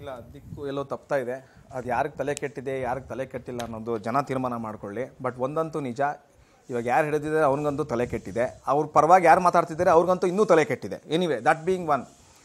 ಇಲ್ಲ ದಿಕ್ಕು ಎಲ್ಲೋ ತಪ್ತಾ ಇದೆ ಅದು ಯಾರಿಗೆ ತಲೆ ಕೆಟ್ಟಿದೆ ಯಾರಿಗೆ ತಲೆ ಕೆಟ್ಟಿಲ್ಲ ಅನ್ನೋದು ಜನ ತೀರ್ಮಾನ ಮಾಡ್ಕೊಳ್ಳಿ ಬಟ್ ಒಂದಂತೂ ನಿಜ ಇವಾಗ ಯಾರು ಹಿಡಿದಿದ್ದಾರೆ ಅವ್ನಿಗಂತೂ ತಲೆ ಕೆಟ್ಟಿದೆ ಅವ್ರ ಪರವಾಗಿ ಯಾರು ಮಾತಾಡ್ತಿದ್ದಾರೆ ಅವ್ರಿಗಂತೂ ಇನ್ನೂ ತಲೆ ಕೆಟ್ಟಿದೆ ಎನಿವೆ ದಟ್ ಬೀಯಿಂಗ್ ಒನ್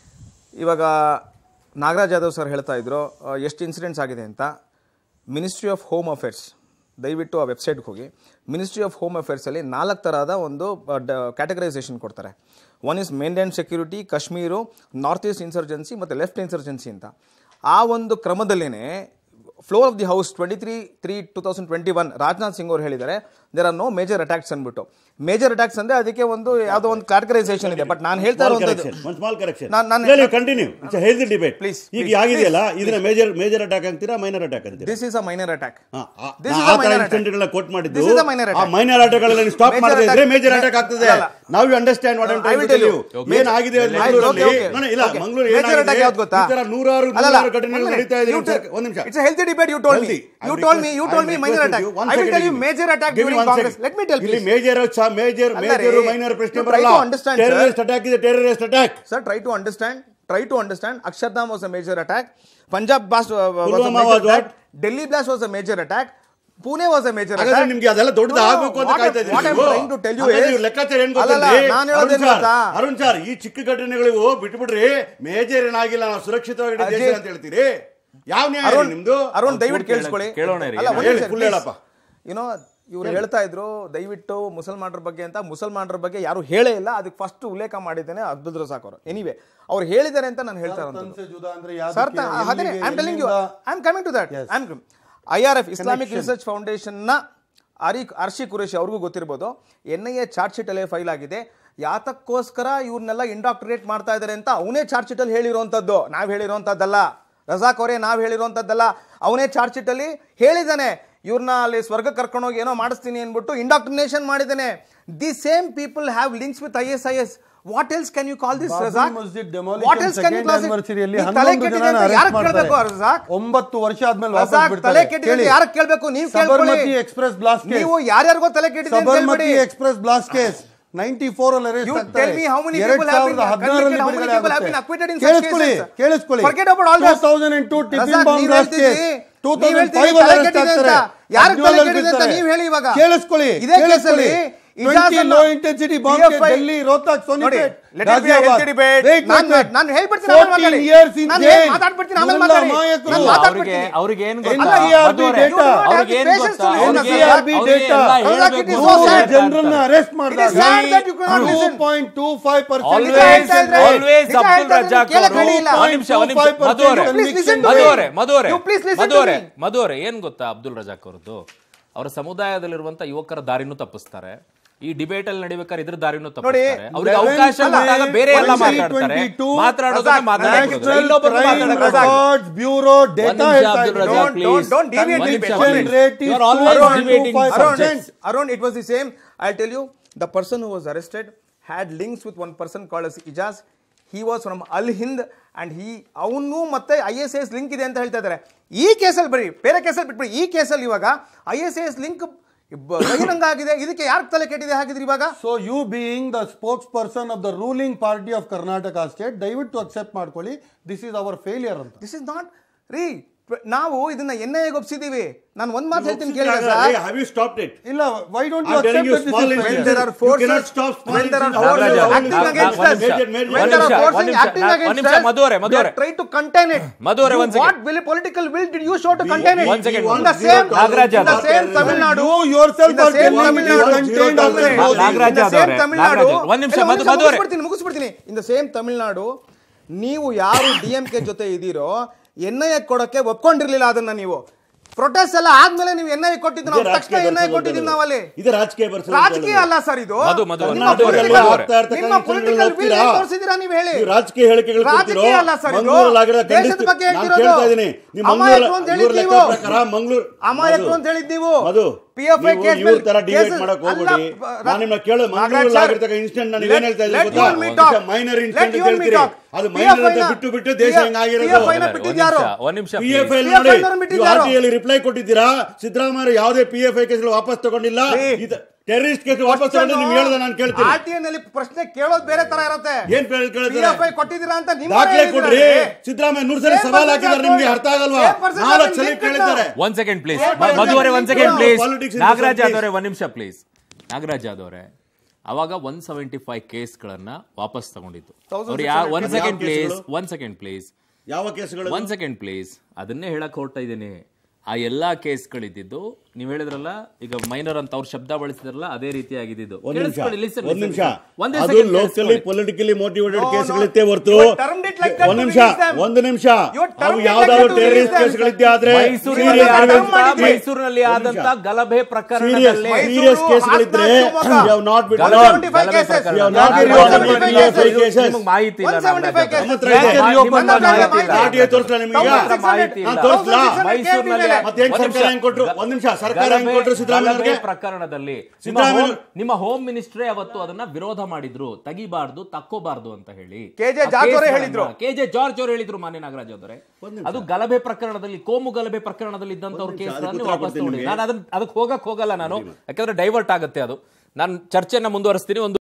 ಇವಾಗ ನಾಗರಾಜ್ ಯಾದವ್ ಸರ್ ಹೇಳ್ತಾ ಇದ್ರು ಆ, ಎಷ್ಟು ಇನ್ಸಿಡೆಂಟ್ಸ್ ಆಗಿದೆ ಅಂತ ಮಿನಿಸ್ಟ್ರಿ ಆಫ್ ಹೋಮ್ ಅಫೇರ್ಸ್ ದಯವಿಟ್ಟು ಆ ವೆಬ್ಸೈಟ್ಗೆ ಹೋಗಿ ಮಿನಿಸ್ಟ್ರಿ ಆಫ್ ಹೋಮ್ ಅಫೇರ್ಸಲ್ಲಿ ನಾಲ್ಕು ಥರದ ಒಂದು ಕ್ಯಾಟಗರೈಸೇಷನ್ ಕೊಡ್ತಾರೆ one is mainland security Kashmir north east insurgency ಮತ್ತು ಲೆಫ್ಟ್ ಇನ್ಸರ್ಜೆನ್ಸಿ ಅಂತ ಆ ಒಂದು ಕ್ರಮದಲ್ಲೇ floor of the house twenty three three two thousand twenty one Rajnath Singh ಅವರು ಹೇಳಿದ್ದಾರೆ there are no major attacks ಅಂದ್ಬಿಟ್ಟು ಮೇಜರ್ ಅಟ್ಯಾಕ್ಸ್ ಅಂದರೆ ಅದಕ್ಕೆ ಒಂದು ಯಾವುದೋ ಒಂದು ಕ್ಯಾಟಗರೈಸೇಷನ್ ಇದೆ ಬಟ್ ನಾನು ಹೇಳ್ತಾ ಇರುವಂಥದ್ದು ಒಂದು ಸ್ಮಾಲ್ ಕರೆಕ್ಷನ್ ನಾನ್- ನಾನ್- continue it's healthy debate Please, ಈಗ please, ಆಗಿದೆಯಲ್ಲ ಇದನ್ನ ಮೇಜರ್ ಮೇಜರ್ ಅಟ್ಯಾಕ್ ಅಂತೀರಾ ಮೈನರ್ ಅಟ್ಯಾಕ್ ಅಂತೀರಾ this is a minor attack ಹಾ, ಆ- This ನಾ is ಆ a ಥರ minor attack. ಇನ್ಸಿಡೆಂಟ್ಗಳನ್ನ ಕೋಟ್ ಮಾಡಿದ್ದು This is a minor uh attack. Minor ಅಟ್ಯಾಕ್ಗಳನ್ನ ಸ್ಟಾಪ್ Major ಮಾಡದೇ ಇದ್ರೆ attack- ಮೇಜರ್ ಅಟ್ಯಾಕ್ ಆಗ್ತದೆ ಅಲ್ಲ. ನಾವು understand what I will tell you. ಏನ್ ಆಗಿದೆ ಆಯ್ತು, ಮಂಗಳೂರಲ್ಲಿ okay, okay. ನೋಡಿ, ಇಲ್ಲ Okay. ಮಂಗಳೂರು Major ಏನಾಗಿದೆ attack ಯಾವ್ದು ಗೊತ್ತಾ? ಈ ತರ ನೂರಾರು ಅಲ್ಲಲ್ಲ, ನೂರಾರು ಘಟನೆಗಳು one minute. ನಡೀತಾ ಇದೆ You ಒಂದ್ tell- ಸೆಕೆಂಡ್, ಒಂದ್ ನಿಮಿಷ It's a healthy debate you told me. Healthy. You I'm told me, request- you I'm told me minor requesting attack. you, one I will tell second you give me. major attack Give me during one Congress. second. Let me tell ಇಲ್ಲಿ please. Major major ಅಲ್ಲ major ರೀ, minor ಪ್ರಶ್ನೆ you try ಬರಲ್ಲ to understand, sir. Terrorist attack ಇದೆ terrorist attack Sir, try to understand. Try to understand. Akshardham was a major attack. Punjab blast uh, was a Pulwama major was attack. what? Delhi blast was a major attack. Pune was a major ಹಾಗಾದ್ರೆ attack. ನಿಮ್ಗೆ ಅದೆಲ್ಲ ದೊಡ್ಡದು No, no, ಆಗ್ಬೇಕು ಅಂತ what ಕಾಯ್ತಾ I'm- what I'm ಇದ್ದೀರಿ trying to tell you ಹಾಗಾದ್ರೆ is- ಇವ್ರ ಲೆಕ್ಕಾಚಾರ ಏನ್ ಅಲ್ಲಲ್ಲ, ಗೊತ್ತಂದ್ರೆ ನಾನ್ ಅರುಣ್ ಹೇಳೋದೇನ್ ಸರ್ ಗೊತ್ತಾ? ಅರುಣ್ ಸರ್ ಈ ಚಿಕ್ಕ ಘಟನೆಗಳಿಗೂ ಬಿಟ್ಬಿಡ್ರಿ ಮೇಜರ್ ಏನಾಗಿಲ್ಲ ನಾವು ಸುರಕ್ಷಿತವಾಗಿ ದೇಶ ಅಜಯ್- ಅಂತ ಹೇಳ್ತೀರಿ ಯಾವ ನ್ಯಾಯ ಅರುಣ್ ನಿಮ್ದು ಅರುಣ್ ದಯವಿಟ್ಟು ಕೇಳಿಸ್ಕೊಳ್ಳಿ ಕೇಳೋಣ ಇರಿ. ಅಲ್ಲ, ಒಂದ್ ಹೇಳಿ, ನಿಮಿಷ, full please. ಹೇಳಪ್ಪ. ಏನೋ ಇವ್ರು ಹೇಳ್ತಾ ಇದ್ರು ದಯವಿಟ್ಟು ಮುಸಲ್ಮಾನರ ಬಗ್ಗೆ ಅಂತ ಮುಸಲ್ಮಾನರ ಬಗ್ಗೆ ಯಾರು ಹೇಳೇ ಇಲ್ಲ ಅದಕ್ಕೆ ಫಸ್ಟ್ ಉಲ್ಲೇಖ ಮಾಡಿದ್ದೇನೆ ಅಬ್ದುಲ್ ರಸಾಕ್ ಅವರು ಎನಿವೆ ಅವ್ರು ಹೇಳಿದ್ದಾರೆ ಅಂತ ನಾನು ಹೇಳ್ತಾ ಇರೋದು ಸರ್ ಅದೇ I am telling you I am coming to that I am I R F Islamic Research ಫೌಂಡೇಶನ್ನ ಅರಿ ಅರ್ಷಿ ಕುರೇಶಿ ಅವ್ರಿಗೂ ಗೊತ್ತಿರ್ಬೋದು N I A charge sheet ಅಲ್ಲೇ ಫೈಲ್ ಆಗಿದೆ ಯಾತಕ್ಕೋಸ್ಕರ ಇವ್ರನ್ನೆಲ್ಲ ಇಂಡಾಕ್ಟ್ರೇಟ್ ಮಾಡ್ತಾ ಇದ್ದಾರೆ ಅಂತ ಅವನೇ ಚಾರ್ಜ್ ಶೀಟಲ್ಲಿ ಹೇಳಿರುವಂಥದ್ದು ನಾವು ಹೇಳಿರುವಂಥದ್ದಲ್ಲ ರಜಾಕ್ ಅವರೇ ನಾವು ಹೇಳಿರುವಂಥದ್ದಲ್ಲ ಅವನೇ ಚಾರ್ಜ್ ಶೀಟಲ್ಲಿ ಹೇಳಿದ್ದಾನೆ ಇವ್ರನ್ನ ಅಲ್ಲಿ ಸ್ವರ್ಗ ಕರ್ಕೊಂಡೋಗಿ ಏನೋ ಮಾಡಿಸ್ತೀನಿ ಅಂದ್ಬಿಟ್ಟು ಇಂಡಾಕ್ಟ್ರಿನೇಷನ್ ಮಾಡಿದ್ದಾನೆ the same people have links with I S I S what else can you call this Babri Razak Masjid demolition what else can you second class anniversary ಅಲ್ಲಿ ತಲೆ ಹನ್ನೊಂದು ಕೆಟ್ಟಿದೆ ಜನನ ಅಂತ arrest ಯಾರು ಮಾಡ್ತಾರೆ. ಕೇಳಬೇಕು ರಜಾಕ್ ಒಂಬತ್ತು ವರ್ಷ ಆದ್ಮೇಲೆ ವಾಪಸ್ ರಜಾಕ್ ಬಿಡ್ತಾರೆ. ತಲೆ ಕೆಟ್ಟಿದೆ ಅಂತ ಕೇಳಿ. ಯಾರು ಕೇಳಬೇಕು ನೀವು ಸಬರ್ಮತಿ ಕೇಳ್ಕೊಳ್ಳಿ ಎಕ್ಸ್ಪ್ರೆಸ್ ಬ್ಲಾಸ್ಟ್ ಕೇಸ್ ನೀವು ಯಾರ್ಯಾರಿಗೋ ತಲೆ ಕೆಟ್ಟಿದೆ ಅಂತ ಸಬರ್ಮತಿ ಹೇಳ್ಬೇಡಿ express blast case ninety four ಅಲ್ಲಿ arrest You ಆಗ್ತಾರೆ. tell me how many ಎರಡ್ people have been ಸಾವಿರದ ಹದಿನಾರರಲ್ಲಿ convicted, how many ಬಿಡುಗಡೆ people have ಆಗುತ್ತೆ. been acquitted in such ಕೇಳಿಸ್ಕೊಳ್ಳಿ cases? ಕೇಳಿಸ್ಕೊಳ್ಳಿ Forget about all this. 2002 tiffin Razak, bomb ನೀವ್ ಬ್ಲಾಸ್ಟ್ ಕೇಸ್ ಹೇಳ್ತಿದ್ರಿ, ಟೂ ನೀವ್ ತೌಸಂಡ್ ಹೇಳ್ತಿದ್ರಿ, ಫೈವ್ ಅಲ್ಲಿ ತಲೆ arrest ಕೆಟ್ಟಿದೆ ಆಗ್ತಾರೆ ಅಂತ. ಯಾರಿಗೆ ತಲೆ ಹದಿನೇಳರಲ್ಲಿ ಕೆಟ್ಟಿದೆ ಅಂತ ಬಿಡ್ತಾರೆ. ನೀವ್ ಹೇಳಿ ಇವಾಗ. ಕೇಳಿಸ್ಕೊಳ್ಳಿ ಇದೇ ಕೇಳಿಸ್ಕೊಳ್ಳಿ ಕೇಸಲ್ಲಿ ಟ್ವೆಂಟಿ ಇಜಾಜನ್ನ low intensity bomb PFI Delhi Rohtak ನೋಡಿ, Sonipat let it be a healthy debate. ನಾನ್- ನಾನ್ ಹೇಳ್ಬಿಡ್ತೀನಿ, ಆಮೇಲೆ ಮಾತಾಡಿ. ನಾನ್ ಹೇಳ್- ಮಾತಾಡ್ಬಿಡ್ತೀನಿ, ಆಮೇಲೆ ಮಾತಾಡಿ. ನಾನ್ ಅವ್ರಿಗೆ ಮಾತಾಡ್ಬಿಡ್ತೀನಿ. ಅವ್ರಿಗೆ ಏನ್ ಅಲ್ಲ, ಗೊತ್ತಾ ERB ಮಧುವರೇ, data. ಅವ್ರಿಗೆ ಏನ್ patience ಗೊತ್ತಾ to listen, ಅವ್ರಿಗೆ sir. ERB ಅವ್ರಿಗೆ data. ಎಲ್ಲ Razak, it ಹೇಳ್ಬೇಕು is ನೂರು so sad. ಜನರನ್ನ arrest It is sad that you cannot listen. Point two five Always, ಹೇಳ್ತಾ ಇದ್ರೆ- always ನಿಜ ಅಬ್ದುಲ್ ಹೇಳ್ತಾ ಇದ್ರೆ ರಜಾಕ್ ಕೇಳಕ್ ಅವರು ready ಇಲ್ಲ. ಒಂದ್ ನಿಮಿಷ ಒಂದ್ ನಿಮಿಷ 0.25% ಮಧುವರೇ Please listen to me. ಮಧುವರೇ ಮಧುವರೇ You please listen to ಮಧುವರೇ me. ಮಧುವರೇ ಏನ್ ಗೊತ್ತಾ ಅಬ್ದುಲ್ ರಜಾಕ್ ಅವರದ್ದು ಅವರ ಸಮುದಾಯದಲ್ಲಿರುವಂತ ಯುವಕರ ದಾರಿನೂ ತಪ್ಪಿಸ್ತಾರೆ ಈ ಡಿಬೇಟ್ ಅಲ್ಲಿ ನಡಿಬೇಕಾದ್ರೆ ಇದ್ರ ದಾರಿನೂ ತಪ್ಪಿಸ್ತಾರೆ ಅವ್ರಿಗೆ ಅವಕಾಶ ಅಲ್ಲ, ಬಂದಾಗ ಬೇರೆ ಎಲ್ಲ 2022 ಮಾತಾಡ್ತಾರೆ ಮಾತಾಡೋದನ್ನ ರಜಾಕ್, ಮಾತಾಡ್ತಾರೆ ನ್ಯಾಷನಲ್ ಇನ್ನೊಬ್ಬರು ಕ್ರೈಮ್ ಮಾತಾಡೋದು ರೆಕಾರ್ಡ್ಸ್ ಬ್ಯೂರೋ ಡೇಟಾ ನಿಮಿಷ, Abdul Razak, Don't- please. don't- don't deviate ಒಂದ್ debate. ನಿಮಿಷ, One please. minute. rate is You are always 2.25 debating Arun, subjects. Arun, it was the same. I'll tell you, the person who was arrested had links with one person called as Ijaz. He was from Al Hind and he ಅವನು ಮತ್ತೆ I S S link ಇದೆ ಅಂತ ಹೇಳ್ತಾ ಇದ್ದಾರೆ ಈ ಕೇಸಲ್ಲಿ ಬರೀ ಬೇರೆ ಕೇಸಲ್ಲಿ ಬಿಟ್ಬಿಡಿ ಈ ಕೇಸಲ್ಲಿ ಇವಾಗ ಐ ಎಸ್ ಎಸ್ ಲಿಂಕ್ ಬಹಿರಂಗ ಆಗಿದೆ ಇದಕ್ಕೆ ಯಾರು ತಲೆ ಕೆಟ್ಟಿದೆ ಹಾಕಿದ್ರಿ ಇವಾಗ so you being the spokesperson of the ruling party of Karnataka state ದಯವಿಟ್ಟು ಅಕ್ಸೆಪ್ಟ್ ಮಾಡ್ಕೊಳ್ಳಿ ದಿಸ್ ಇಸ್ ಅವರ್ ಫೇಲಿಯರ್ ಅಂತ ದಿಸ್ ಇಸ್ ನಾಟ್ ರೀ ನಾವು ಇದನ್ನ ಎನ್ ಐ ಒಪ್ಸಿದೀವಿ ನಾನು ಒಂದ್ ಮಾತು ಹೇಳ್ತೀನಿ ಕೇಳಿ sir have you stop it ಇಲ್ಲ why don't I'm telling you, small when incidents. there are You forces, cannot stop small when there are incidents. forces Nagaraj, acting Nag- against Nag- us, one ನಿಮಿಷ, when one there are ನಿಮಿಷ, forces one ನಿಮಿಷ, acting Nag- against one ನಿಮಿಷ, us, ಮಧುವರೆ, we ಮಧುವರೆ. are trying to contain it. ಮಧುವರೆ, You- one second. What will political will did you show to contain it? one second, In one the second. same, Nagaraj in the Yadav. same Tamil Nadu, You yourself in the are same telling Tamil me you Nadu, contained in all the the same- laws. Nagaraj in the same ಅವರೇ, Tamil Nagaraj Nadu, ಅವರೇ, ಒಂದ್ ನಿಮಿಷ, ಇಲ್ಲ, ಮಧು- ಮಧುವರೆ. ಮುಗಿಸ್ಬಿಡ್ತೀನಿ ಮುಗಿಸ್ಬಿಡ್ತೀನಿ in the same Tamil Nadu ನೀವು ಯಾರು ಡಿ ಎಂ ಕೆ ಜೊತೆ ಇದ್ದೀರೋ ಎನ್ ಐ ಎ ಕೊಡಕ್ಕೆ ಒಪ್ಕೊಂಡಿರ್ಲಿಲ್ಲ ಅದನ್ನ ನೀವು ಪ್ರೊಟೆಸ್ಟ್ ಎಲ್ಲ ಆದ್ಮೇಲೆ ನೀವು ಎನ್ ಐ ಕೊಟ್ಟಿದ್ದು ನಾವು ಇದೇ ತಕ್ಷಣ ರಾಜಕೀಯ ಎನ್ ಐ ಬರ್ಸೋದು ಕೊಟ್ಟಿದ್ದೀವಿ ಅಂತ ನಾವಲ್ಲಿ ಇದು ರಾಜಕೀಯ ಬರ್ಸೋದು ಅಂತ ರಾಜಕೀಯ ಹೇಳೋದು. ಅಲ್ಲ ಸರ್ ಇದು ಮಧು, ಮಧು, ನಿಮ್ಮ ಕರ್ನಾಟಕದಲ್ಲಿ political- ಆಗ್ತಾ ಇರ್ತಕ್ಕಂಥ ನಿಮ್ಮ political will ಒಪ್ತೀರಾ? ಏನ್ ತೋರಿಸಿದ್ದೀರಾ ನೀವು ಹೇಳಿ ನೀವು ರಾಜಕೀಯ ಹೇಳಿಕೆಗಳು ಕೊಡ್ತಿರೋ ರಾಜಕೀಯ ಅಲ್ಲ ಸರ್ ಇದು. ಮಂಗಳೂರಲ್ಲಿ ಆಗಿರೋ ದೇಶದ ಖಂಡಿಸ್ತೀವಿ. ಬಗ್ಗೆ ನಾನು ಹೇಳ್ತಿರೋದು. ಕೇಳ್ತಾ ಇದ್ದೀನಿ ನೀವು ಅಮಾಯಕರು ಅಂತ ಮಂಗಳೂರು ಹೇಳಿದ್ ಲೆಕ್ಕ ನೀವು. ಪ್ರಕಾರ ಮಂಗಳೂರು ಅಮಾಯಕರು ಮಧು, ಅಂತ ಹೇಳಿದ್ ನೀವು ಮಧು PFI ನೀವು ಕೇಸ್ ಇವ್ರ ಮೇಲೆ ತರ ಡಿಬೇಟ್ ಕೇಸಸ್- ಮಾಡಕ್ ಅಲ್ಲ, ಹೋಗ್ಬೇಡಿ ಬ- ನಾನು ನಿಮ್ಮನ್ನ ಕೇಳೋ ನಾಗರಾಜ್ ಮಂಗಳೂರಲ್ಲಿ ಸರ್, ಆಗಿರ್ತಕ್ಕ ಇನ್ಸಿಡೆಂಟ್ ನಾನು let- ಏನ್ ಹೇಳ್ತಾ let ಇದ್ದೀನಿ you and me talk. Minor Let incident you and me ಹೇಳ್ತೀರಿ talk. ಅದು ಮೈನರ್ ಅಂತ PFI ನ- ಬಿಟ್ಟು ಬಿಟ್ಟು ದೇಶ ಹೆಂಗಾಗಿರೋದು PFI ನ ಬಿಟ್ಟಿದ್ಯಾರು? ಒಂದ್ ನಿಮಿಷ P F please. I PFI ನೋಡಿ ನವ್ರನ್ನ ಬಿಟ್ಟಿದ್ಯಾರು? ಆರ್ ಟಿ ರಿಪ್ಲೈ ಕೊಟ್ಟಿದ್ದೀರಾ ಸಿದ್ದರಾಮಯ್ಯ ಯಾವುದೇ ಪಿ ಎಫ್ ಐ ಕೇಸ್ ವಾಪಸ್ ತಗೊಂಡಿಲ್ಲ ರೀ, ಇದು- ಟೆರರಿಸ್ಟ್ ಕೇಸ್ ವಾಪಸ್ ತಗೊಂಡು ನಿಮ್ಗೆ ಹೇಳ್ದೆ ನಾನು ಕೇಳ್ತೀನಿ RTI ನಲ್ಲಿ ಪ್ರಶ್ನೆ ಕೇಳೋದು ಬೇರೆ ತರ ಇರುತ್ತೆ ಏನ್ ಕೇಳ್- ಕೇಳ್ತಾರೆ? PFI ಕೊಟ್ಟಿದ್ದೀರಾ ಅಂತ ನಿಮ್ಮ ದಾಖಲೆ ಕೊಡ್ರಿ ಸಿದ್ದರಾಮಯ್ಯ ನೂರು ಸಲ Same ಸವಾಲ್ person ಹಾಕಿದ್ದಾರೆ have ನಿಮ್ಗೆ told- ಅರ್ಥ ಆಗಲ್ವಾ Same person have ನಾಲ್ಕು been ಸಲ linked ಕೇಳಿದ್ದಾರೆ ಒಂದ್ ಸೆಕೆಂಡ್ ಪ್ಲೀಸ್ ಏನ್ ಮಾಡ್ತಾರೆ? ಮಧುವರೆ ಒಂದ್ second No, please politics in Nagaraj this ಯಾದವ್ರೆ ಒಂದ್ ನಿಮಿಷ ಪ್ಲೀಸ್ ನಾಗರಾಜ್ ಯಾದವ್ರೆ ಅವಾಗ ಒನ್ ಸೆವೆಂಟಿ ಫೈವ್ ಕೇಸ್ಗಳನ್ನ ವಾಪಸ್ ತಗೊಂಡಿತ್ತು ಅವ್ರು yeah one second please one second please ಯಾವ ಕೇಸ್ಗಳು ಒನ್ ಸೆಕೆಂಡ್ ಪ್ಲೀಸ್ ಅದನ್ನೇ ಹೇಳಕ್ ಹೊರಟ ಇದ್ದೀನಿ ಆ ಎಲ್ಲಾ ಕೇಸ್ಗಳಿದ್ದು ನೀವ್ ಹೇಳಿದ್ರಲ್ಲ ಈಗ ಮೈನರ್ ಅಂತ ಅವ್ರ ಶಬ್ದ ಬಳಸಿದ್ರಲ್ಲ ಅದೇ ರೀತಿ ಆಗಿದ್ದು ಒಂದ್ ನಿಮಿಷ ಕೇಳಿಸ್ಕೊಳ್ಳಿ, listen, ಒಂದ್ listen, ನಿಮಿಷ listen. ಒಂದೇ ಅದು second ಲೋಕಲಿ ಕೇಳಿಸ್ಕೊಳ್ಳಿ. ಪೊಲಿಟಿಕಲಿ ಮೋಟಿವೇಟೆಡ್ No, ಕೇಸ್ಗಳಿತ್ತೆ no. ಹೊರತು You are termed it like that ಒಂದ್ to ನಿಮಿಷ release them. ಒಂದು ನಿಮಿಷ You are termed ಅವು it like ಯಾವ್ದಾದ್ರು that to terrorist release them. ಕೇಸ್ಗಳಿದ್ದೆ ಆದ್ರೆ ಮೈಸೂರಿನಲ್ಲಿ serious ಆದಂತ ಆಗಿ ಮಾಡಿದ್ರಿ. ಮೈಸೂರಿನಲ್ಲಿ ಆದಂತ ಗಲಭೆ ಪ್ರಕರಣದಲ್ಲಿ ಮೈಸೂರು, ಸೀರಿಯಸ್ ಕೇಸ್ಗಳಿದ್ರೆ Hassan, you have not been ಗಲಭೆ done. 75 ಗಲಭೆ cases. ಪ್ರಕರಣ. You have not ಯಾಕೆ been done. 175 175 cases? cases. ನಿಮ್ಗೆ ಮಾಹಿತಿ ಇಲ್ಲ 175 cases. ನಮ್ಮ ಹತ್ರ ಇದೆ. ಯಾಕೆ reopen ನಿಮ್ಮ ಹತ್ರ ಮಾಹಿತಿ ಇಲ್ಲ? RTI ತೋರಿಸ್ಲಾ ನಿಮ್ಗೆ ಈಗ? ನಮ್ಮ ಹತ್ರ ಮಾಹಿತಿ ಇಲ್ಲ. ನಾನು ತೋರಿಸ್ಲಾ? ಮೈಸೂರಿನಲ್ಲಿ ಮತ್ತೆ ಹೆಂಗ್ ಒಂದ್ ಸರ್ಕಾರ ನಿಮಿಷ. ಹೆಂಗ್ ಕೊಟ್ರು? ಒಂದ್ ನಿಮಿಷ, ಸರ್ಕಾರ ಗಲಭೆ- ಹೆಂಗ್ ಕೊಟ್ರು ಸಿದ್ದರಾಮಯ್ಯನವ್ರಿಗೆ? ಗಲಭೆ ಪ್ರಕರಣದಲ್ಲಿ ನಿಮ್ಮ ಸಿದ್ದರಾಮಯ್ಯ- ಹೋಮ್- ನಿಮ್ಮ ಹೋಮ್ ಮಿನಿಸ್ಟ್ರೇ ಅವತ್ತು ಅದನ್ನ ವಿರೋಧ ಮಾಡಿದ್ರು ತೆಗಿಬಾರ್ದು ತಕ್ಕೋಬಾರ್ದು ಅಂತ ಹೇಳಿ KJ ಜಾರ್ಜ್ ಅವರೇ ಹೇಳಿದ್ರು. ಕೆ ಜೆ ಜಾರ್ಜ್ ಅವರು ಹೇಳಿದ್ರು ಮಾನ್ಯ ನಾಗರಾಜ್ ಅವರೇ ಅದು ಗಲಭೆ ಪ್ರಕರಣದಲ್ಲಿ ಕೋಮು ಗಲಭೆ ಪ್ರಕರಣದಲ್ಲಿ ಇದ್ದಂತವ್ರ ಒಂದ್ ನಿಮಿಷ, ಕೇಸ್ ಅದಕ್ಕೆ ಉತ್ತರ ವಾಪಸ್ ಕೊಡ್ತೀನಿ ತಗೊಂಡಿದ್ದೀನಿ ನಿಮ್ಗೆ. ನಾನು ಅದನ್ನ ಅದಕ್ಕೆ ಹೋಗಕ್ ಹೋಗಲ್ಲ ನಾನು ಯಾಕಂದ್ರೆ ಡೈವರ್ಟ್ ಆಗುತ್ತೆ ಅದು ನಾನು ಚರ್ಚೆನ ಮುಂದುವರಿಸ್ತೀನಿ ಒಂದು